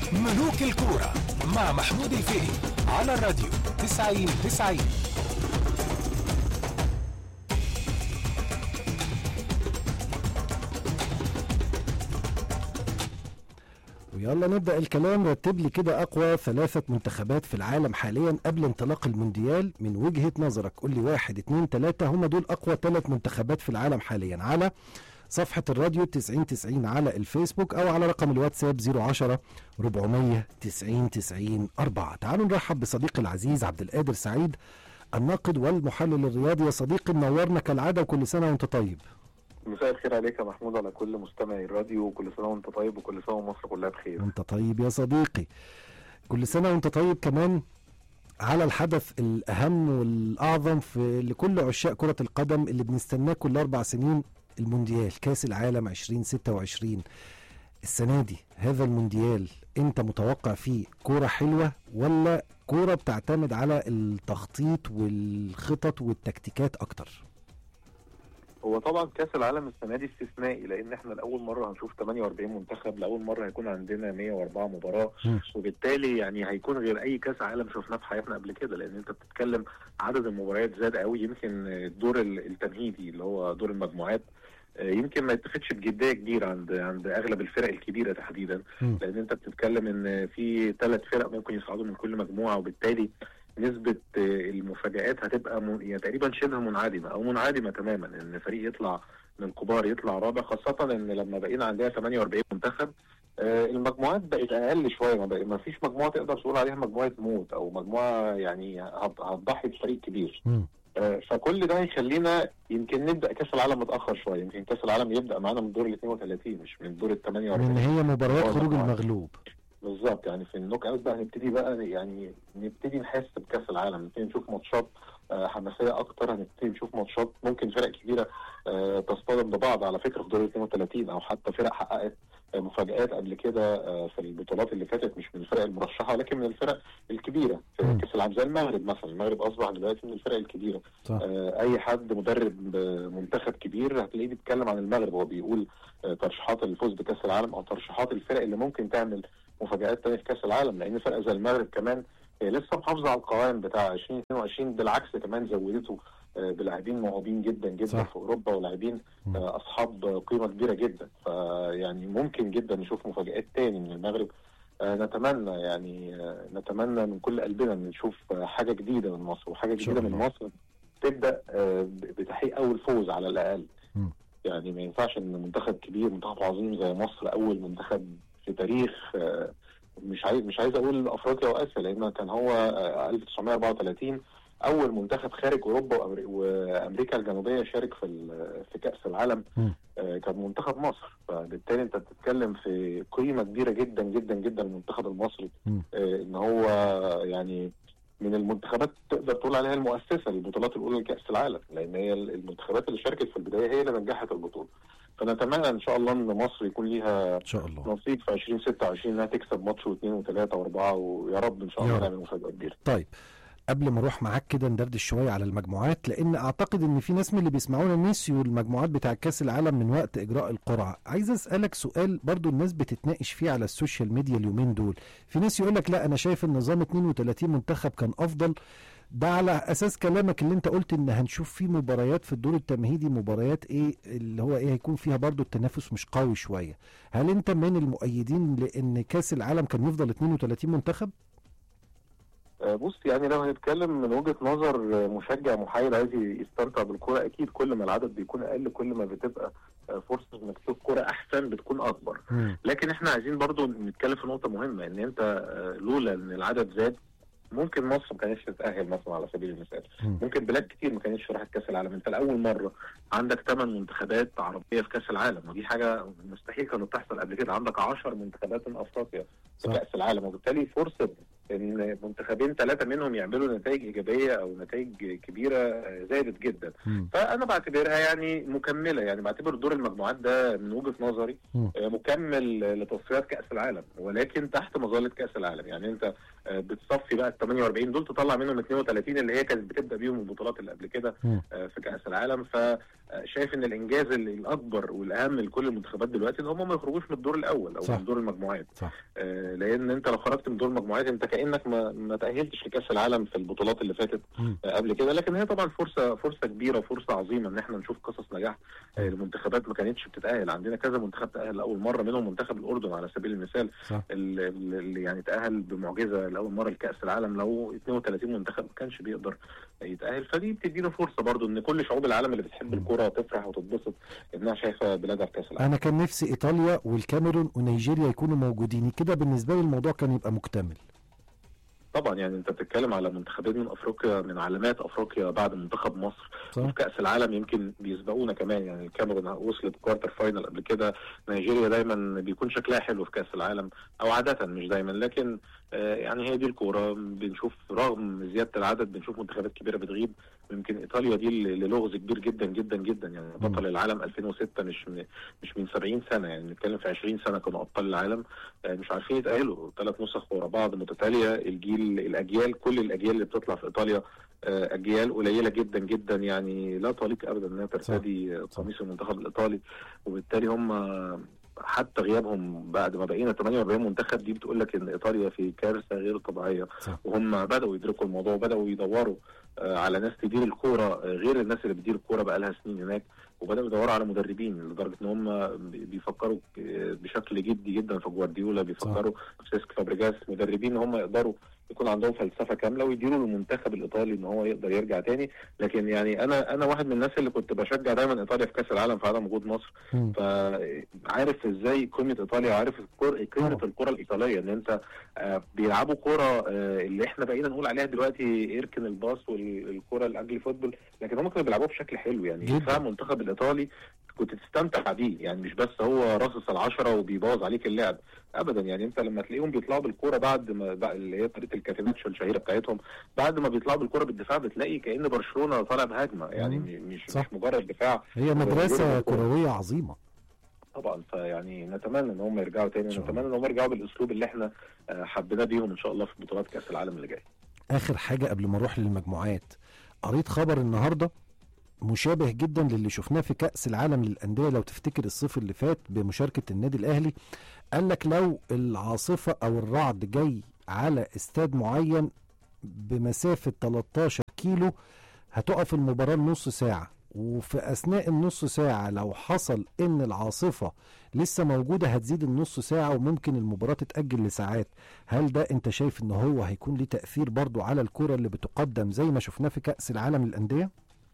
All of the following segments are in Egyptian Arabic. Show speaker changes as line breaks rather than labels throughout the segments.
ملوك الكورة مع محمود الفقي على الراديو 90 90
ويلا نبدأ الكلام رتب لي كده أقوى ثلاثة منتخبات في العالم حاليا قبل انطلاق المونديال من وجهة نظرك قول لي واحد اتنين تلاتة هم دول أقوى ثلاث منتخبات في العالم حاليا على صفحة الراديو 90 90 على الفيسبوك أو على رقم الواتساب 010 490 90 4 تعالوا نرحب بصديقي العزيز عبد القادر سعيد الناقد والمحلل الرياضي يا صديقي منورنا كالعادة وكل سنة وأنت طيب
مساء الخير عليك يا محمود على كل مستمعي الراديو وكل سنه وانت طيب وكل سنه ومصر كلها بخير
وانت طيب يا صديقي كل سنة وانت طيب كمان على الحدث الأهم والأعظم في لكل عشاق كرة القدم اللي بنستناه كل أربع سنين المونديال كأس العالم 2026 السنة دي هذا المونديال أنت متوقع فيه كورة حلوة ولا كورة بتعتمد على التخطيط والخطط والتكتيكات أكتر؟
هو طبعا كاس العالم السنه دي استثنائي لان احنا لاول مره هنشوف 48 منتخب لاول مره هيكون عندنا 104 مباراه
مم.
وبالتالي يعني هيكون غير اي كاس عالم شفناه في حياتنا قبل كده لان انت بتتكلم عدد المباريات زاد قوي يمكن الدور ال- التمهيدي اللي هو دور المجموعات آه، يمكن ما يتخذش بجديه كبيره عند عند اغلب الفرق الكبيره تحديدا
مم.
لان انت بتتكلم ان في ثلاث فرق ممكن يصعدوا من كل مجموعه وبالتالي نسبة آه، المفاجآت هتبقى م... يعني تقريبا شبه منعدمة أو منعدمة تماما إن فريق يطلع من الكبار يطلع رابع خاصة إن لما بقينا عندنا 48 منتخب آه، المجموعات بقت أقل شوية ما, بقى... ما فيش مجموعة تقدر تقول عليها مجموعة موت أو مجموعة يعني هت- هتضحي بفريق كبير
مم.
آه، فكل ده يخلينا يمكن نبدا كاس العالم متاخر شويه يمكن كاس العالم يبدا معانا من دور ال 32 مش من دور ال 48
من هي مباريات
هو
خروج
طبعاً.
المغلوب
بالظبط يعني في النوك اوت بقى هنبتدي بقى يعني نبتدي نحس بكاس العالم نبتدي نشوف ماتشات آه، حماسيه اكتر هنبتدي نشوف ماتشات ممكن فرق كبيره آه، تصطدم ببعض على فكره في دور ال 32 او حتى فرق حققت آه، مفاجآت قبل كده آه، في البطولات اللي فاتت مش من الفرق المرشحه ولكن من الفرق الكبيره في
مم.
كاس العالم زي المغرب مثلا المغرب اصبح دلوقتي من الفرق الكبيره
صح
آه، اي حد مدرب آه، منتخب كبير هتلاقيه بيتكلم عن المغرب وهو بيقول آه، ترشيحات الفوز بكاس العالم او ترشيحات الفرق اللي ممكن تعمل مفاجآت تانية في كاس العالم لان فرقه زي المغرب كمان هي لسه محافظه على القوائم بتاع 2022 بالعكس كمان زودته آه، بلاعبين موهوبين جدا جدا
صح.
في اوروبا ولاعبين
مم.
آه، اصحاب قيمه كبيره جدا فيعني ممكن جدا نشوف مفاجآت تاني من المغرب آه، نتمنى يعني آه، نتمنى من كل قلبنا ان نشوف آه، حاجه جديده من مصر وحاجه
إن شاء
جديده من
الله.
مصر تبدا آه، ب- بتحقيق اول فوز على الاقل
مم.
يعني ما ينفعش ان منتخب كبير منتخب عظيم زي مصر اول منتخب في تاريخ آه، مش عايز مش عايز اقول افريقيا واسيا لان كان هو آه، 1934 اول منتخب خارج اوروبا وأمري- وامريكا الجنوبيه يشارك في ال- في كاس العالم
مم.
آه، كان منتخب مصر فبالتالي انت بتتكلم في قيمه كبيره جدا جدا جدا المنتخب المصري
مم.
آه، ان هو يعني من المنتخبات تقدر تقول عليها المؤسسه للبطولات الاولى لكاس العالم لان هي المنتخبات اللي شاركت في البدايه هي اللي نجحت البطوله فنتمنى ان شاء الله ان مصر يكون ليها
إن شاء الله
نصيب في 2026 انها تكسب ماتش واثنين وثلاثه واربعه ويا رب ان شاء
يا
الله
رب.
نعمل مفاجاه كبيره
طيب قبل ما اروح معاك كده ندردش شويه على المجموعات لان اعتقد ان في ناس من اللي بيسمعونا نسيوا المجموعات بتاع كاس العالم من وقت اجراء القرعه عايز اسالك سؤال برضو الناس بتتناقش فيه على السوشيال ميديا اليومين دول في ناس يقول لك لا انا شايف النظام 32 منتخب كان افضل ده على اساس كلامك اللي انت قلت ان هنشوف فيه مباريات في الدور التمهيدي مباريات ايه اللي هو ايه هيكون فيها برضو التنافس مش قوي شويه هل انت من المؤيدين لان كاس العالم كان يفضل 32 منتخب
آه، بص يعني لو هنتكلم من وجهه نظر آه، مشجع محايد عايز يستمتع بالكوره اكيد كل ما العدد بيكون اقل كل ما بتبقى آه، فرصه انك تشوف كوره احسن بتكون اكبر
مم.
لكن احنا عايزين برضو نتكلم في نقطه مهمه ان انت آه، لولا ان العدد زاد ممكن مصر ما كانتش تتاهل مثلا على سبيل المثال
مم.
ممكن بلاد كتير ما كانتش راحت كاس العالم انت لاول مره عندك ثمان منتخبات عربيه في كاس العالم ودي حاجه مستحيل كانت تحصل قبل كده عندك 10 منتخبات من افريقيا في
صح.
كاس العالم وبالتالي فرصه ان منتخبين ثلاثه منهم يعملوا نتائج ايجابيه او نتائج كبيره آه، زادت جدا
مم.
فانا بعتبرها يعني مكمله يعني بعتبر دور المجموعات ده من وجهه نظري
مم.
آه، مكمل آه، لتصفيات كاس العالم ولكن تحت مظله كاس العالم يعني انت آه، بتصفي بقى ال 48 دول تطلع منهم 32 اللي هي كانت بتبدا بيهم البطولات اللي قبل كده
مم.
آه، في كاس العالم ف آه، شايف ان الانجاز ال- الاكبر والاهم لكل المنتخبات دلوقتي ان هم ما يخرجوش من الدور الاول او
صح.
من دور المجموعات
صح
آه، لان انت لو خرجت من دور المجموعات انت كانك ما, ما تاهلتش لكاس العالم في البطولات اللي فاتت
مم.
آه، قبل كده لكن هي طبعا فرصه فرصه كبيره وفرصه عظيمه ان احنا نشوف قصص نجاح آه، لمنتخبات ما كانتش بتتاهل عندنا كذا منتخب تاهل لاول مره منهم منتخب الاردن على سبيل المثال
صح
ال- ال- اللي يعني تاهل بمعجزه لاول مره لكاس العالم لو 32 منتخب ما كانش بيقدر يتاهل فدي بتدينا فرصه برضو ان كل شعوب العالم اللي بتحب الكوره تفرح وتتبسط انها شايفه بلادها في كاس العالم
انا كان نفسي ايطاليا والكاميرون ونيجيريا يكونوا موجودين كده بالنسبه لي الموضوع كان يبقى مكتمل
طبعا يعني انت بتتكلم على منتخبين من افريقيا من علامات افريقيا بعد منتخب مصر
صح
وفي كاس العالم يمكن بيسبقونا كمان يعني الكاميرون وصلت كوارتر فاينل قبل كده نيجيريا دايما بيكون شكلها حلو في كاس العالم او عاده مش دايما لكن آه، يعني هي دي الكوره بنشوف رغم زياده العدد بنشوف منتخبات كبيره بتغيب يمكن ايطاليا دي اللي لغز كبير جدا جدا جدا يعني بطل العالم 2006 مش من مش من 70 سنه يعني بنتكلم في 20 سنه كانوا ابطال العالم آه، مش عارفين يتاهلوا ثلاث نسخ ورا بعض متتاليه الجيل الاجيال كل الاجيال اللي بتطلع في ايطاليا آه، اجيال قليله جدا جدا يعني لا تليق ابدا انها ترتدي قميص المنتخب الايطالي وبالتالي هم حتى غيابهم بعد ما بقينا 48 منتخب دي بتقول لك ان ايطاليا في كارثه غير طبيعيه
صح.
وهم بداوا يدركوا الموضوع وبداوا يدوروا آه، على ناس تدير الكوره آه، غير الناس اللي بتدير الكوره بقى لها سنين هناك وبداوا يدوروا على مدربين لدرجه ان هم بي- بيفكروا آه، بشكل جدي جدا في جوارديولا بيفكروا في سيسك فابريجاس مدربين هم يقدروا يكون عندهم فلسفه كامله ويديروا المنتخب الايطالي ان هو يقدر يرجع تاني لكن يعني انا انا واحد من الناس اللي كنت بشجع دايما ايطاليا في كاس العالم في عدم وجود مصر
مم.
فعارف ازاي قيمه ايطاليا وعارف الكر- قيمه
طبعا.
الكره الايطاليه ان انت آه، بيلعبوا كره آه، اللي احنا بقينا نقول عليها دلوقتي اركن الباص والكره الاجلي فوتبول لكن هم كانوا بيلعبوها بشكل حلو يعني
جدا.
دفاع المنتخب الايطالي كنت تستمتع بيه يعني مش بس هو راصص العشرة وبيبوظ عليك اللعب ابدا يعني انت لما تلاقيهم بيطلعوا بالكوره بعد ما بقى اللي هي طريقه الكاتيناتشو الشهيره بتاعتهم بعد ما بيطلعوا بالكوره بالدفاع بتلاقي كأن برشلونه طالع بهجمه يعني
مم.
مش
صح.
مش مجرد دفاع
هي مدرسه
بالكرة.
كرويه عظيمه
طبعا فيعني نتمنى ان هم يرجعوا تاني
إن شاء الله.
ونتمنى ان هم يرجعوا بالاسلوب اللي احنا آه، حبيناه بيهم ان شاء الله في بطولات كاس العالم اللي جاي
اخر حاجه قبل ما اروح للمجموعات قريت خبر النهارده مشابه جدا للي شفناه في كأس العالم للأندية لو تفتكر الصيف اللي فات بمشاركة النادي الأهلي قال لك لو العاصفة أو الرعد جاي على استاد معين بمسافة 13 كيلو هتقف المباراة نص ساعة وفي أثناء النص ساعة لو حصل إن العاصفة لسه موجودة هتزيد النص ساعة وممكن المباراة تتأجل لساعات هل ده أنت شايف إن هو هيكون ليه تأثير برضو على الكرة اللي بتقدم زي ما شفناه في كأس العالم للأندية؟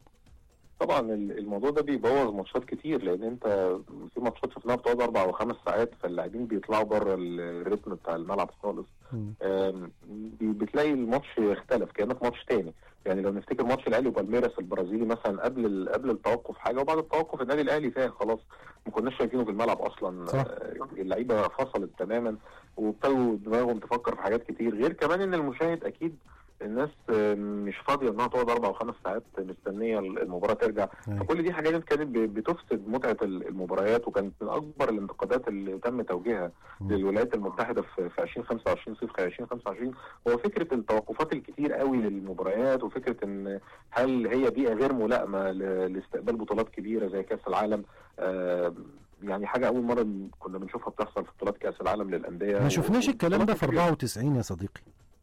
طبعا ال- الموضوع ده بيبوظ ماتشات كتير لان انت في ماتشات شفناها بتقعد اربع او خمس ساعات فاللاعبين بيطلعوا بره الريتم بتاع الملعب خالص آم، بي- بتلاقي الماتش اختلف كانك ماتش تاني يعني لو نفتكر ماتش الاهلي وبالميراس البرازيلي مثلا قبل ال- قبل التوقف حاجه وبعد التوقف النادي الاهلي فاهم خلاص ما كناش شايفينه في الملعب اصلا
صح.
آه، اللعيبه فصلت تماما وابتدوا دماغهم تفكر في حاجات كتير غير كمان ان المشاهد اكيد الناس آه، مش فاضيه انها تقعد اربع وخمس ساعات مستنيه المباراه ترجع
أيوة.
فكل دي حاجات كانت ب- بتفسد متعه ال- المباريات وكانت من اكبر الانتقادات اللي تم توجيهها
مم.
للولايات المتحده في في 2025 صيف 2025 هو فكره التوقفات الكتير قوي للمباريات وفكره ان هل هي بيئه غير ملائمه ل- لاستقبال بطولات كبيره زي كاس العالم آه، يعني حاجه اول مره كنا بنشوفها بتحصل في بطولات كاس العالم للانديه
ما شفناش الكلام ده في
بطولات كبيرة.
94 يا صديقي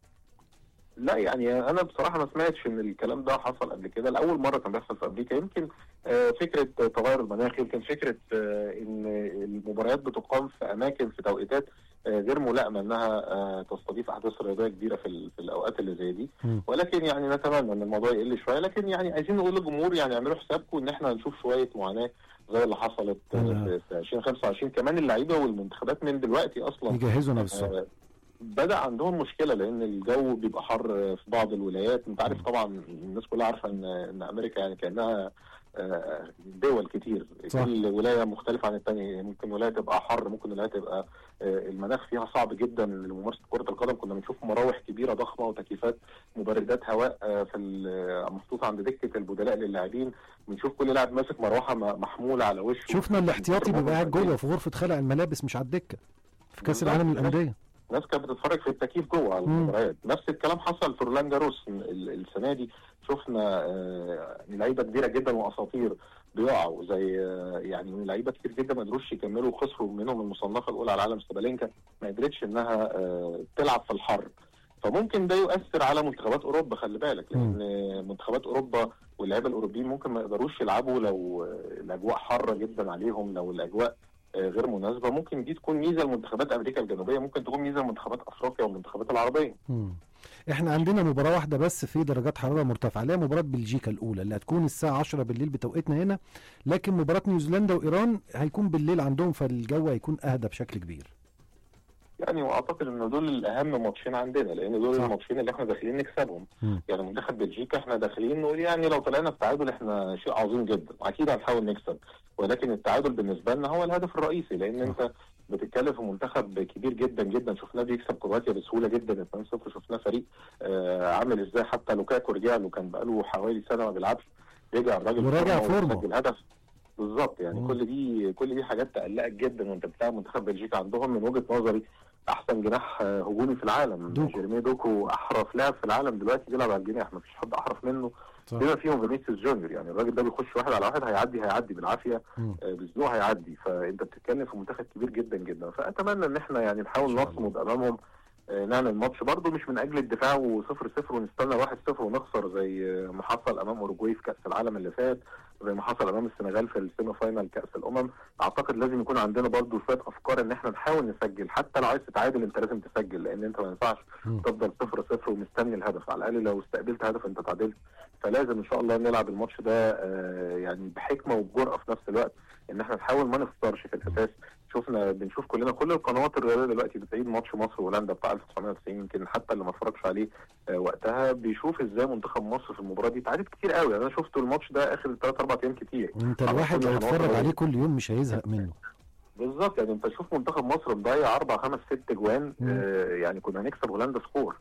لا يعني انا بصراحه ما سمعتش ان الكلام ده حصل قبل كده لاول مره كان بيحصل في امريكا يمكن آه، فكره تغير المناخ يمكن فكره آه، ان المباريات بتقام في اماكن في توقيتات آه، غير ملائمه انها آه، تستضيف احداث رياضيه كبيره في, ال- في الاوقات اللي زي دي
مم.
ولكن يعني نتمنى ان الموضوع يقل شويه لكن يعني عايزين نقول للجمهور يعني اعملوا حسابكم ان احنا هنشوف شويه معاناه زي اللي حصلت آه،
أنا-
في في 2025 كمان اللعيبه والمنتخبات من دلوقتي اصلا
يجهزوا نفسهم
آه، بدا عندهم مشكله لان الجو بيبقى حر في بعض الولايات انت عارف طبعا الناس كلها عارفه ان ان امريكا يعني كانها آه، دول كتير
صح.
كل ولايه مختلفه عن الثانيه ممكن ولايه تبقى حر ممكن ولايه تبقى آه، المناخ فيها صعب جدا لممارسه كره القدم كنا بنشوف مراوح كبيره ضخمه وتكييفات مبردات هواء آه، في ال- محطوطه عند دكه البدلاء للاعبين بنشوف كل لاعب ماسك مروحه م- محموله على وشه
شفنا الاحتياطي بيبقى قاعد جوه في غرفة خلع الملابس مش على الدكة في كأس
بالظبط.
العالم للأندية
الناس كانت بتتفرج في التكييف جوه على
مم.
المباريات نفس الكلام حصل في رولان جاروس ال- السنه دي شفنا آه، لعيبه كبيره جدا واساطير بيقعوا زي آه، يعني لعيبه كتير جدا ما قدروش يكملوا وخسروا منهم المصنفه الاولى على العالم سبالينكا ما قدرتش انها آه، تلعب في الحر فممكن ده يؤثر على منتخبات اوروبا خلي بالك لان منتخبات اوروبا واللعيبه الاوروبيين ممكن ما يقدروش يلعبوا لو آه، الاجواء حاره جدا عليهم لو الاجواء آه، غير مناسبه ممكن دي تكون ميزه لمنتخبات امريكا الجنوبيه ممكن تكون ميزه لمنتخبات افريقيا والمنتخبات العربيه
مم. احنا عندنا مباراة واحدة بس في درجات حرارة مرتفعة اللي هي مباراة بلجيكا الأولى اللي هتكون الساعة 10 بالليل بتوقيتنا هنا لكن مباراة نيوزيلندا وإيران هيكون بالليل عندهم فالجو هيكون أهدى بشكل كبير
يعني واعتقد ان دول الاهم ماتشين عندنا لان دول
صح.
الماتشين اللي احنا داخلين نكسبهم
مم.
يعني منتخب بلجيكا احنا داخلين نقول يعني لو طلعنا بتعادل احنا شيء عظيم جدا اكيد هنحاول نكسب ولكن التعادل بالنسبه لنا هو الهدف الرئيسي لان انت بتتكلم في منتخب كبير جدا جدا شفناه بيكسب كرواتيا بسهوله جدا 2-0 شفناه فريق آه عامل ازاي حتى لوكاكو رجع له كان بقاله حوالي سنه ما بيلعبش رجع الراجل
وراجع فورمه.
وسجل هدف بالظبط يعني
مم.
كل دي كل دي حاجات تقلقك جدا وانت بتلعب منتخب بلجيكا عندهم من وجهه نظري احسن جناح آه، هجومي في العالم
دوكو.
جيرمي دوكو احرف لاعب في العالم دلوقتي بيلعب على الجناح مفيش حد احرف منه
صح.
بما فيهم فينيسيوس جونيور يعني الراجل ده بيخش واحد على واحد هيعدي هيعدي بالعافيه
مم.
آه، بزنوق هيعدي فانت بتتكلم في منتخب كبير جدا جدا فاتمنى ان احنا يعني نحاول
إن شاء الله.
نصمد امامهم آه، نعمل ماتش برضه مش من اجل الدفاع وصفر صفر ونستنى واحد صفر ونخسر زي آه، ما حصل امام اوروجواي في كاس العالم اللي فات زي ما حصل امام السنغال في السيمي فاينال كاس الامم اعتقد لازم يكون عندنا برضه شويه افكار ان احنا نحاول نسجل حتى لو عايز تتعادل انت لازم تسجل لان انت ما ينفعش
مم.
تفضل صفر صفر ومستني الهدف على الاقل لو استقبلت هدف انت تعادلت فلازم ان شاء الله نلعب الماتش ده آه، يعني بحكمه وبجرأه في نفس الوقت ان احنا نحاول ما نخسرش في الاساس شفنا بنشوف كلنا كل القنوات الرياضيه دلوقتي بتعيد ماتش مصر وهولندا بتاع 1990 يمكن حتى اللي ما اتفرجش عليه آه، وقتها بيشوف ازاي منتخب مصر في المباراه دي اتعادت كتير قوي انا شفت الماتش ده اخر 3 4 ايام كتير
انت
على
الواحد
كل
لو
القنوات
اتفرج
الرياضية.
عليه كل يوم مش هيزهق منه
بالظبط يعني انت شوف منتخب مصر مضيع اربع خمس ست جوان
مم.
آه يعني كنا هنكسب هولندا سكور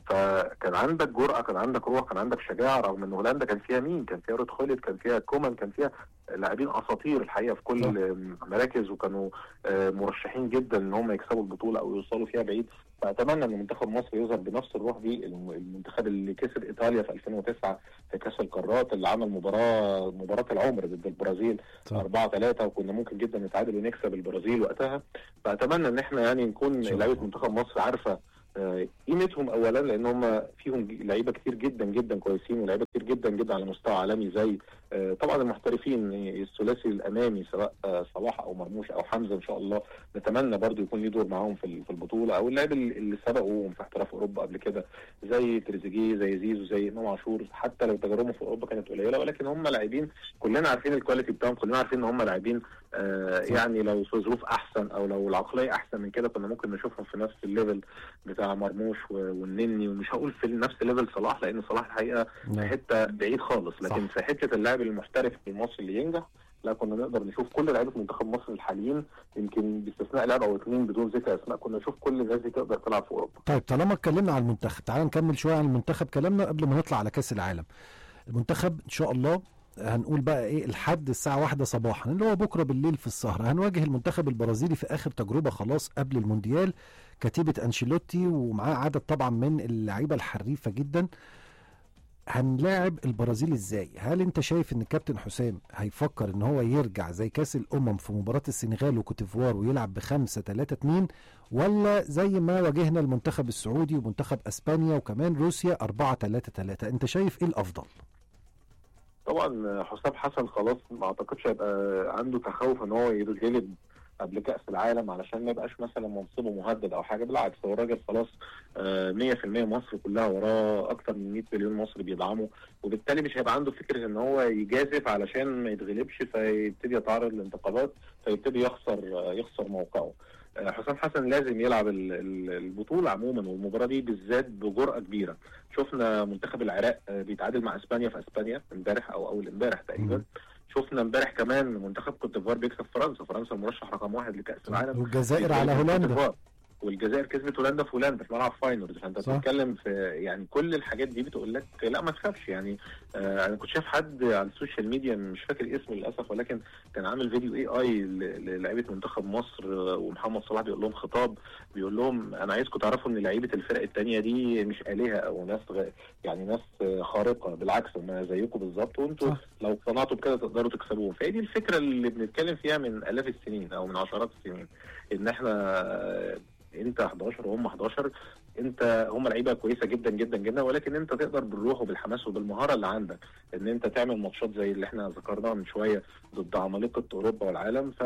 فكان عندك جرأة كان عندك روح كان عندك شجاعة رغم ان هولندا كان فيها مين كان فيها رود خالد كان فيها كومان كان فيها لاعبين اساطير الحقيقة في كل
صح.
المراكز وكانوا آه مرشحين جدا ان هم يكسبوا البطولة او يوصلوا فيها بعيد فاتمنى ان منتخب مصر يظهر بنفس الروح دي الم- المنتخب اللي كسب ايطاليا في 2009 في كاس القارات اللي عمل مباراة مباراة العمر ضد البرازيل
صح.
4 3 وكنا ممكن جدا نتعادل ونكسب البرازيل وقتها فاتمنى ان احنا يعني نكون
إن شاء
لعيبه
الله.
منتخب مصر عارفه آه، قيمتهم اولا لان هم فيهم ج- لعيبه كتير جدا جدا كويسين ولاعيبه كتير جدا جدا على مستوى عالمي زي آه، طبعا المحترفين الثلاثي الامامي سواء آه، صلاح او مرموش او حمزه ان شاء الله نتمنى برضو يكون ليه دور معاهم في ال- في البطوله او اللاعب اللي اللي سبقوا في احتراف اوروبا قبل كده زي تريزيجيه زي زيزو زي امام عاشور حتى لو تجاربهم في اوروبا كانت قليله ولكن هم لاعبين كلنا عارفين الكواليتي بتاعهم كلنا عارفين ان هم لاعبين آه
صح.
يعني لو في ظروف احسن او لو العقليه احسن من كده كنا ممكن نشوفهم في نفس الليفل بتاع مرموش و- والنني ومش هقول في نفس ليفل صلاح لان صلاح الحقيقه في
نعم.
حته بعيد خالص لكن
صح.
في حته اللاعب المحترف المصري اللي ينجح لا كنا نقدر نشوف كل لعيبه منتخب مصر الحاليين يمكن باستثناء لاعب او اثنين بدون ذكر اسماء كنا نشوف كل الناس دي تقدر تلعب في اوروبا
طيب طالما اتكلمنا عن المنتخب تعال نكمل شويه عن المنتخب كلامنا قبل ما نطلع على كاس العالم المنتخب ان شاء الله هنقول بقى ايه الحد الساعة واحدة صباحا اللي هو بكرة بالليل في السهرة هنواجه المنتخب البرازيلي في آخر تجربة خلاص قبل المونديال كتيبة أنشيلوتي ومعاه عدد طبعا من اللعيبة الحريفة جدا هنلاعب البرازيل ازاي هل انت شايف ان الكابتن حسام هيفكر ان هو يرجع زي كاس الامم في مباراة السنغال وكوتيفوار ويلعب بخمسة تلاتة اتنين ولا زي ما واجهنا المنتخب السعودي ومنتخب اسبانيا وكمان روسيا أربعة تلاتة تلاتة انت شايف ايه الافضل
طبعا حسام حسن خلاص ما اعتقدش هيبقى عنده تخوف ان هو يتغلب قبل كاس العالم علشان ما يبقاش مثلا منصبه مهدد او حاجه بالعكس هو الراجل خلاص آه، 100% مصر كلها وراه اكتر من 100 مليون مصري بيدعمه وبالتالي مش هيبقى عنده فكره ان هو يجازف علشان ما يتغلبش فيبتدي يتعرض للانتقادات فيبتدي يخسر آه، يخسر موقعه آه، حسام حسن لازم يلعب ال- ال- البطوله عموما والمباراه دي بالذات بجرأه كبيره شفنا منتخب العراق آه، بيتعادل مع اسبانيا في اسبانيا امبارح او اول امبارح تقريبا
مم.
شفنا امبارح كمان منتخب كوت ديفوار بيكسب فرنسا فرنسا المرشح رقم واحد لكاس العالم
والجزائر على
بيكسب كوت
هولندا
ديفوار. والجزائر كسبت هولندا في هولندا في ملعب فاينورز فانت
صح.
بتتكلم في يعني كل الحاجات دي بتقول لك لا ما تخافش يعني آه انا كنت شايف حد على السوشيال ميديا مش فاكر اسمه للاسف ولكن كان عامل فيديو اي اي للعيبه منتخب مصر آه، ومحمد صلاح بيقول لهم خطاب بيقول لهم انا عايزكم تعرفوا ان لعيبه الفرق التانية دي مش الهه او ناس غ... يعني ناس آه، خارقه بالعكس هم زيكم بالظبط وانتوا
صح.
لو اقتنعتوا بكده تقدروا تكسبوهم فهي دي الفكره اللي بنتكلم فيها من الاف السنين او من عشرات السنين ان احنا آه، انت 11 وهم 11 انت هم لعيبه كويسه جدا جدا جدا ولكن انت تقدر بالروح وبالحماس وبالمهاره اللي عندك ان انت تعمل ماتشات زي اللي احنا ذكرناها من شويه ضد عمالقه اوروبا والعالم ف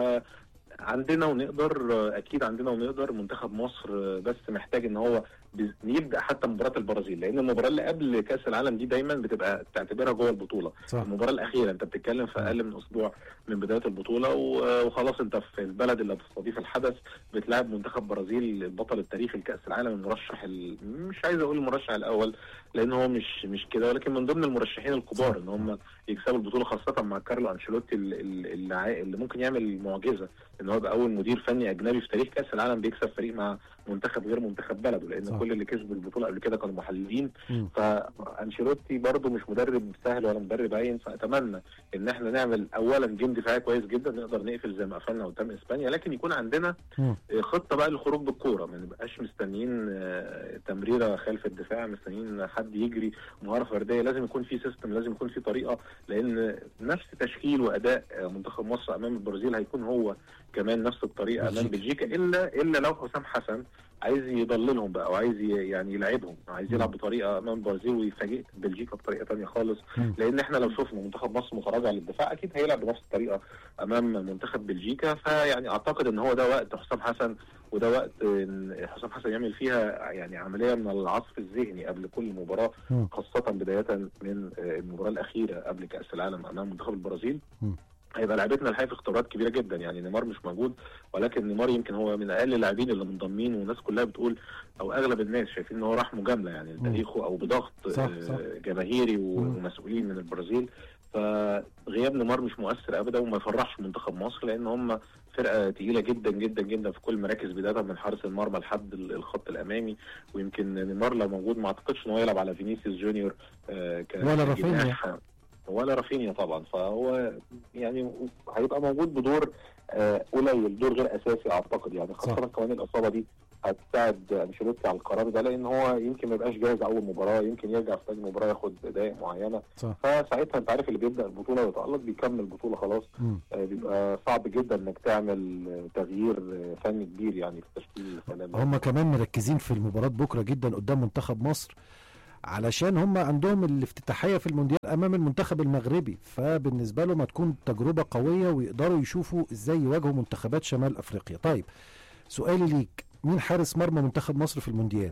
عندنا ونقدر آه، اكيد عندنا ونقدر منتخب مصر آه، بس محتاج ان هو بز- يبدا حتى مباراه البرازيل لان المباراه اللي قبل كاس العالم دي دايما بتبقى تعتبرها جوه البطوله
صح
المباراه الاخيره انت بتتكلم في اقل من اسبوع من بدايه البطوله و- وخلاص انت في البلد اللي بتستضيف الحدث بتلاعب منتخب برازيل البطل التاريخي لكاس العالم المرشح ال... مش عايز اقول المرشح الاول لان هو مش مش كده ولكن من ضمن المرشحين الكبار ان هم يكسبوا البطوله خاصه مع كارلو انشيلوتي ال- ال- اللي, عا- اللي ممكن يعمل معجزه ان هو يبقى اول مدير فني اجنبي في تاريخ كاس العالم بيكسب فريق مع منتخب غير منتخب بلده لان
صح.
كل اللي كسبوا البطوله قبل كده كانوا محللين
مم.
فانشيلوتي برضه مش مدرب سهل ولا مدرب عين فاتمنى ان احنا نعمل اولا جيم دفاعي كويس جدا نقدر نقفل زي ما قفلنا قدام اسبانيا لكن يكون عندنا
مم.
آه، خطه بقى للخروج بالكوره ما نبقاش مستنيين آه، تمريره خلف الدفاع مستنيين حد يجري مهاره فرديه لازم يكون في سيستم لازم يكون في طريقه لان نفس تشكيل واداء آه، منتخب مصر امام البرازيل هيكون هو كمان نفس الطريقه امام
بلجيكا.
بلجيكا الا الا لو حسام حسن عايز يضللهم بقى وعايز ي- يعني يلعبهم عايز يلعب بطريقه امام البرازيل ويفاجئ بلجيكا بطريقه تانية خالص
مم.
لان احنا لو شفنا منتخب مصر متراجع للدفاع اكيد هيلعب بنفس الطريقه امام منتخب بلجيكا فيعني اعتقد ان هو ده وقت حسام حسن وده وقت إن حسام حسن يعمل فيها يعني عمليه من العصف الذهني قبل كل مباراه
مم.
خاصه بدايه من آه، المباراه الاخيره قبل كاس العالم امام منتخب البرازيل
مم.
هيبقى لعبتنا الحقيقه في اختبارات كبيره جدا يعني نيمار مش موجود ولكن نيمار يمكن هو من اقل اللاعبين اللي منضمين والناس كلها بتقول او اغلب الناس شايفين ان هو راح مجامله يعني
مم.
تاريخه او بضغط
صح،
آه،
صح.
جماهيري و-
مم.
ومسؤولين من البرازيل فغياب نيمار مش مؤثر ابدا وما يفرحش منتخب مصر لان هم فرقه تقيله جدا جدا جدا في كل المراكز بدايه من حارس المرمى لحد ال- الخط الامامي ويمكن نيمار لو موجود ما اعتقدش ان هو يلعب على فينيسيوس جونيور آه، ك-
ولا رافينيا.
كجناح. ولا رافينيا طبعا فهو يعني هيبقى موجود بدور آه، قليل دور غير اساسي اعتقد يعني خاصه
صح.
كمان الاصابه دي هتساعد انشيلوتي على القرار ده لان هو يمكن ما يبقاش جاهز اول مباراه يمكن يرجع في ثاني مباراه ياخد دقائق معينه
صح
فساعتها انت عارف اللي بيبدا البطوله ويتالق بيكمل البطوله خلاص
مم.
آه، بيبقى صعب جدا انك تعمل آه، تغيير آه، فني كبير يعني في تشكيل الفنان
هم كمان مركزين في المباراة بكرة جدا قدام منتخب مصر علشان هم عندهم الافتتاحية في المونديال أمام المنتخب المغربي فبالنسبة لهم هتكون تجربة قوية ويقدروا يشوفوا إزاي يواجهوا منتخبات شمال أفريقيا طيب سؤالي ليك مين حارس مرمى منتخب مصر في المونديال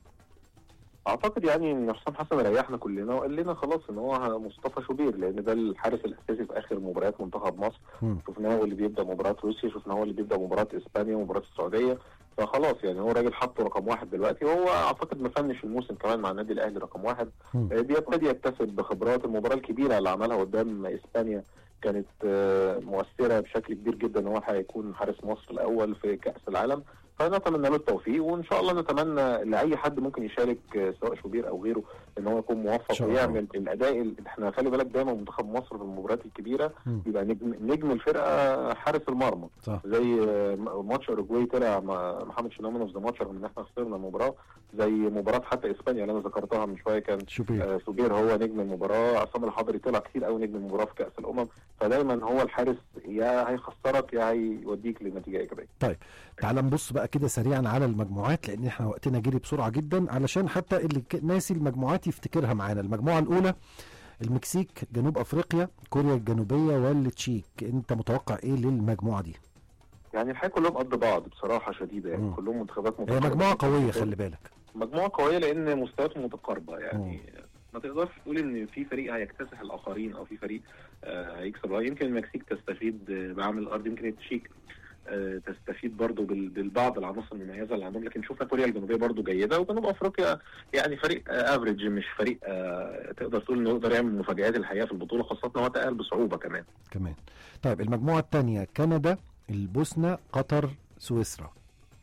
اعتقد يعني ان حسام حسن ريحنا كلنا وقال لنا خلاص ان هو مصطفى شوبير لان ده الحارس الاساسي في اخر مباريات منتخب مصر
مم.
شفناه هو اللي بيبدا مباراه روسيا شفناه هو اللي بيبدا مباراه اسبانيا ومباراه السعوديه فخلاص يعني هو راجل حطه رقم واحد دلوقتي وهو اعتقد مفنش الموسم كمان مع النادي الاهلي رقم واحد
مم.
آه، بيبتدي يكتسب خبرات المباراه الكبيره اللي عملها قدام اسبانيا كانت آه، مؤثره بشكل كبير جدا ان هو هيكون حارس مصر الاول في كاس العالم فنتمنى له التوفيق وان شاء الله نتمنى لاي حد ممكن يشارك آه، سواء شوبير او غيره ان هو يكون
إن
موفق
شاء الله.
ويعمل الاداء اللي احنا خلي بالك دايما منتخب مصر في المباريات الكبيره
مم.
بيبقى نجم نجم الفرقه حارس المرمى
صح
زي آه، ماتش اوروجواي طلع مع محمد شناوي اوف ذا ماتش رغم ان احنا خسرنا المباراه زي مباراه حتى اسبانيا اللي انا ذكرتها من شويه كان
شوبير
آه، سوبير هو نجم المباراه عصام الحضري طلع كتير قوي نجم المباراه في كاس الامم فدايما هو الحارس يا هيخسرك يا هيوديك لنتيجه ايجابيه
تعال نبص بقى كده سريعا على المجموعات لان احنا وقتنا جري بسرعه جدا علشان حتى اللي ك- ناسي المجموعات يفتكرها معانا المجموعه الاولى المكسيك جنوب افريقيا كوريا الجنوبيه والتشيك انت متوقع ايه للمجموعه دي
يعني الحقيقه كلهم قد بعض بصراحه شديده يعني
مم.
كلهم منتخبات
هي
متقاربة.
مجموعه قويه خلي بالك
مجموعه قويه لان مستوياتهم متقاربه يعني ما تقدرش تقول ان في فريق هيكتسح الاخرين او في فريق آه، هيكسب يمكن المكسيك تستفيد آه، بعمل الارض يمكن التشيك آه، تستفيد برضو بال- بالبعض العناصر المميزه اللي عندهم لكن شفنا كوريا الجنوبيه برضو جيده وجنوب افريقيا يعني فريق افريج مش فريق آه، تقدر تقول انه يقدر يعمل مفاجات الحقيقه في البطوله خاصه ان هو تقل بصعوبه كمان
كمان طيب المجموعه الثانيه كندا البوسنه قطر سويسرا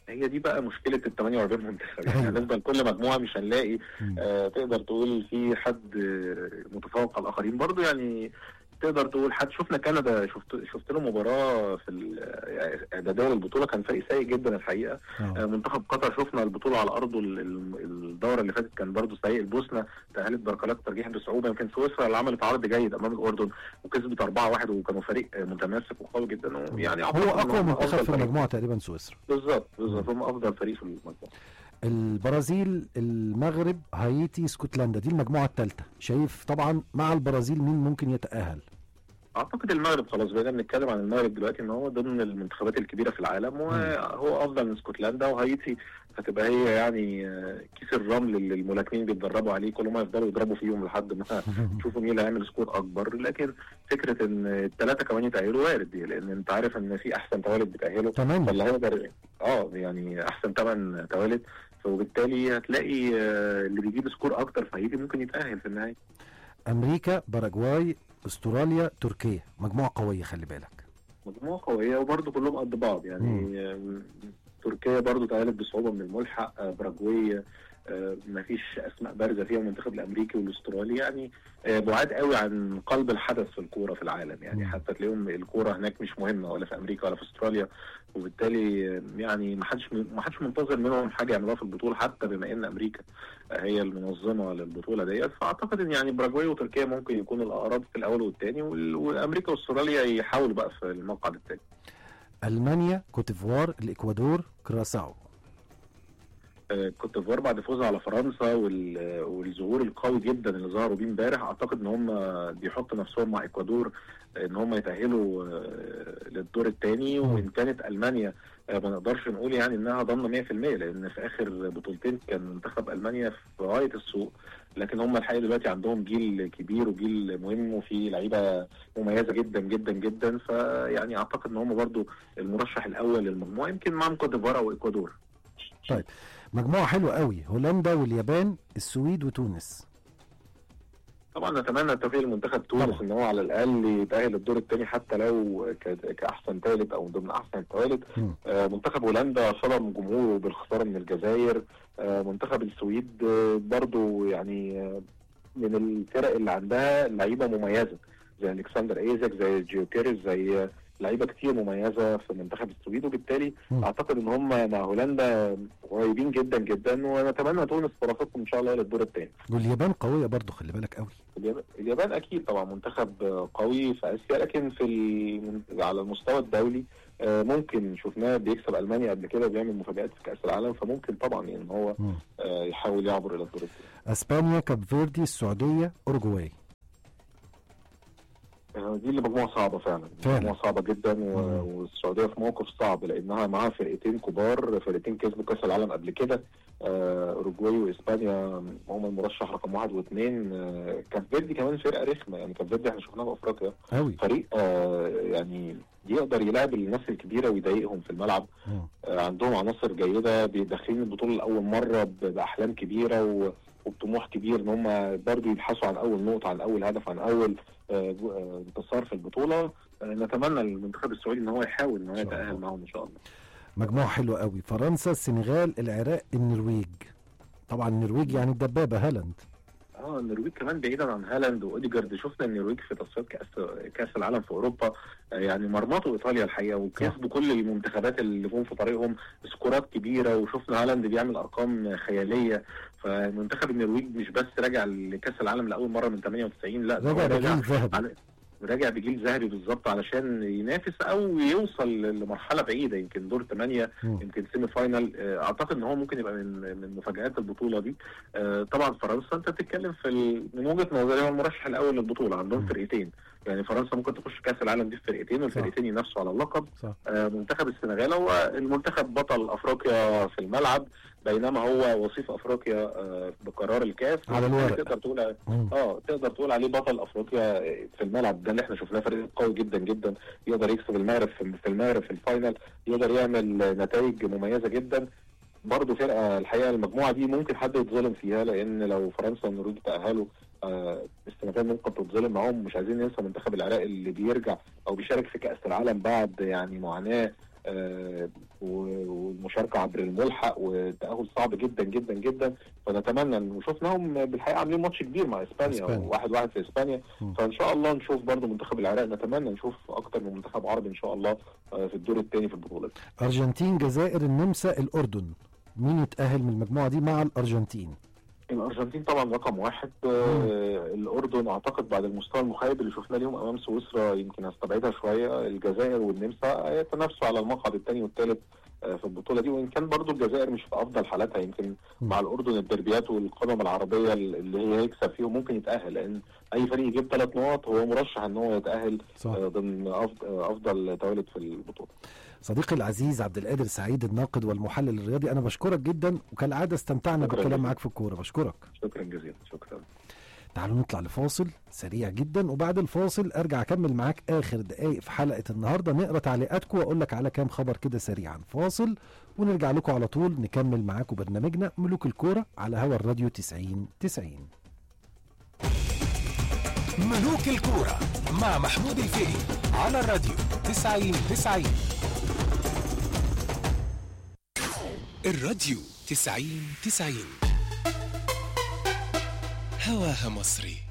هي دي بقى مشكله ال 48 منتخب يعني
أيوة.
هنفضل كل مجموعه مش هنلاقي
مم.
آه تقدر تقول في حد آه، متفوق على الاخرين برضو يعني تقدر تقول حد شفنا كندا شفت شفت له مباراه في ال- آه، اعداديه للبطوله كان فريق سيء جدا الحقيقه آه،
آه.
منتخب قطر شفنا البطوله على ارضه ال- ال- الدوره اللي فاتت كان برضو سيء البوسنه تاهلت بركلات ترجيح بصعوبه يمكن سويسرا اللي عملت عرض جيد امام الاردن وكسبت 4-1 وكانوا فريق آه، متماسك وقوي جدا ويعني
هو
أعتقد إن
اقوى
هم
منتخب
أفضل
في
فريق.
المجموعه تقريبا سويسرا
بالظبط بالظبط هم افضل فريق في المجموعه
البرازيل المغرب هايتي اسكتلندا دي المجموعه الثالثه شايف طبعا مع البرازيل مين ممكن يتاهل
اعتقد المغرب خلاص بقينا بنتكلم عن المغرب دلوقتي ان هو ضمن المنتخبات الكبيره في العالم وهو افضل من اسكتلندا وهايتي هتبقى هي يعني آه، كيس الرمل اللي الملاكمين بيتدربوا عليه كل ما يفضلوا يضربوا فيهم لحد ما يشوفوا مين اللي هيعمل سكور اكبر لكن فكره ان الثلاثه كمان يتاهلوا وارد دي لان انت عارف ان في احسن توالد بتاهلوا
تمام
فاللي هيقدر اه يعني احسن ثمان توالد وبالتالي هتلاقي آه، اللي بيجيب سكور اكتر في هايتي ممكن يتاهل في النهايه
امريكا باراجواي استراليا تركيا مجموعه قويه خلي بالك
مجموعة قوية وبرضه كلهم قد بعض يعني آم، تركيا برضه تأهلت بصعوبة من الملحق آه، باراجواي آه، مفيش أسماء بارزة فيها المنتخب الأمريكي والأسترالي يعني آه، بعاد قوي عن قلب الحدث في الكورة في العالم يعني
مم.
حتى تلاقيهم الكورة هناك مش مهمة ولا في أمريكا ولا في أستراليا وبالتالي آه، يعني ما حدش ما حدش منتظر منهم حاجة يعملوها في البطولة حتى بما إن أمريكا آه، هي المنظمة للبطولة ديت فأعتقد إن يعني باراجواي وتركيا ممكن يكونوا الأقرب في الأول والثاني وأمريكا وأستراليا يحاولوا بقى في المقعد الثاني
المانيا كوتيفوار الاكوادور كراساو
آه، كوت ديفوار بعد فوزها على فرنسا وال- والظهور القوي جدا اللي ظهروا بيه امبارح اعتقد ان هم بيحطوا نفسهم مع اكوادور ان هم يتاهلوا آه، للدور الثاني
مم.
وان كانت المانيا آه، ما نقدرش نقول يعني انها ضامنه 100% لان في اخر بطولتين كان منتخب المانيا في غايه السوق لكن هم الحقيقه دلوقتي عندهم جيل كبير وجيل مهم وفي لعيبه مميزه جدا جدا جدا فيعني اعتقد ان هم برضو المرشح الاول للمجموعه يمكن معاهم كوت ديفوار او اكوادور
مجموعه حلوه قوي هولندا واليابان السويد وتونس
طبعا نتمنى التوفيق لمنتخب تونس
طبعا.
ان هو على الاقل يتاهل الدور الثاني حتى لو ك- كاحسن ثالث او ضمن احسن الثوالث
مم.
آه، منتخب هولندا صدم جمهوره بالخساره من الجزائر آه، منتخب السويد آه، برضو يعني آه، من الفرق اللي عندها لعيبه مميزه زي الكسندر ايزك زي جيوكيريز زي آه، لعيبه كتير مميزه في منتخب السويد وبالتالي
مم.
اعتقد ان هم مع هولندا قريبين جدا جدا ونتمنى تونس فرصتهم ان شاء الله للدور الثاني
واليابان قويه برضو خلي بالك قوي
اليابان- اليابان اكيد طبعا منتخب قوي في اسيا لكن في ال- على المستوى الدولي آه، ممكن شفناه بيكسب المانيا قبل كده بيعمل مفاجات في كاس العالم فممكن طبعا ان هو
مم.
آه، يحاول يعبر الى الدور الثاني
اسبانيا كاب فيردي السعوديه اورجواي
آه، دي اللي مجموعه صعبه فعلا
فعلا.
مجموعه صعبه جدا و-
مم.
والسعوديه في موقف صعب لانها معاها فرقتين كبار فرقتين كسبوا كاس العالم قبل كده آه، اوروجواي واسبانيا هم المرشح رقم واحد واثنين آه، كاب فيردي كمان فرقه رخمه يعني كاب فيردي احنا شفناها في افريقيا
قوي
فريق آه يعني يقدر يلعب الناس الكبيره ويضايقهم في الملعب
مم.
آه عندهم عناصر جيده بيدخلين البطوله لاول مره ب- باحلام كبيره و- وبطموح كبير ان هم برضه يبحثوا عن اول نقطه عن اول هدف عن اول آه، جو- آه، انتصار في البطوله آه، نتمنى للمنتخب السعودي ان هو يحاول ان هو
إن شاء
يتاهل
الله.
معاهم ان شاء الله
مجموعه حلوه قوي فرنسا السنغال العراق النرويج طبعا النرويج يعني الدبابه هالاند
اه النرويج كمان بعيدا عن هالاند واوديجارد شفنا النرويج في تصفيات كاس كاس العالم في اوروبا آه، يعني مرمطوا ايطاليا الحقيقه وكسبوا كل المنتخبات اللي جم في طريقهم سكورات كبيره وشفنا هالاند بيعمل ارقام خياليه فمنتخب النرويج مش بس راجع لكاس العالم لاول مره من 98 لا ده هو
راجع
راجع
بجيل ذهبي
على- راجع بجيل ذهبي بالظبط علشان ينافس او يوصل لمرحله بعيده يمكن دور ثمانيه
مم.
يمكن سيمي فاينل آه، اعتقد ان هو ممكن يبقى من من مفاجات البطوله دي آه، طبعا فرنسا انت بتتكلم في ال... من وجهه نظري هو المرشح الاول للبطوله عندهم
مم.
فرقتين يعني فرنسا ممكن تخش كاس العالم دي في فرقتين والفرقتين ينافسوا على اللقب
صح
آه، منتخب السنغال هو المنتخب بطل افريقيا في الملعب بينما هو وصيف افريقيا آه، بقرار الكاف
على الورق.
تقدر تقول
مم.
اه تقدر تقول عليه بطل افريقيا في الملعب ده اللي احنا شفناه فريق قوي جدا جدا يقدر يكسب المغرب في في المغرب في الفاينل يقدر يعمل نتائج مميزه جدا برضه فرقه الحقيقه المجموعه دي ممكن حد يتظلم فيها لان لو فرنسا والنرويج تاهلوا آه، السنغال ممكن تتظلم معاهم مش عايزين ننسى منتخب العراق اللي بيرجع او بيشارك في كاس العالم بعد يعني معاناه آه، و- والمشاركه عبر الملحق والتاهل صعب جدا جدا جدا فنتمنى إن- وشفناهم بالحقيقه عاملين ماتش كبير مع اسبانيا
إسبانيا.
واحد واحد في اسبانيا
مم.
فان شاء الله نشوف برضو منتخب العراق نتمنى نشوف اكتر من منتخب عربي ان شاء الله آه، في الدور الثاني في البطوله دي.
ارجنتين جزائر النمسا الاردن مين يتاهل من المجموعه دي مع الارجنتين
الارجنتين طبعا رقم واحد آه الاردن اعتقد بعد المستوى المخيب اللي شفناه اليوم امام سويسرا يمكن استبعدها شويه الجزائر والنمسا يتنافسوا على المقعد الثاني والثالث آه في البطوله دي وان كان برضو الجزائر مش في افضل حالاتها يمكن
مم.
مع الاردن الدربيات والقمم العربيه اللي هي يكسب فيهم ممكن يتاهل لان اي فريق يجيب ثلاث نقط هو مرشح ان هو يتاهل
صح
آه ضمن أفضل, افضل توالد في البطوله
صديقي العزيز عبد القادر سعيد الناقد والمحلل الرياضي انا بشكرك جدا وكالعاده استمتعنا
شكراً
بالكلام
جزيلا.
معاك في الكوره بشكرك
شكرا جزيلا شكرا
تعالوا نطلع لفاصل سريع جدا وبعد الفاصل ارجع اكمل معاك اخر دقايق في حلقه النهارده نقرا تعليقاتكم واقول لك على كام خبر كده سريعا فاصل ونرجع لكم على طول نكمل معاكم برنامجنا ملوك الكوره على هوا الراديو 90 90
ملوك الكورة مع محمود الفقي على الراديو 90 90 الراديو 90 90 هواها مصري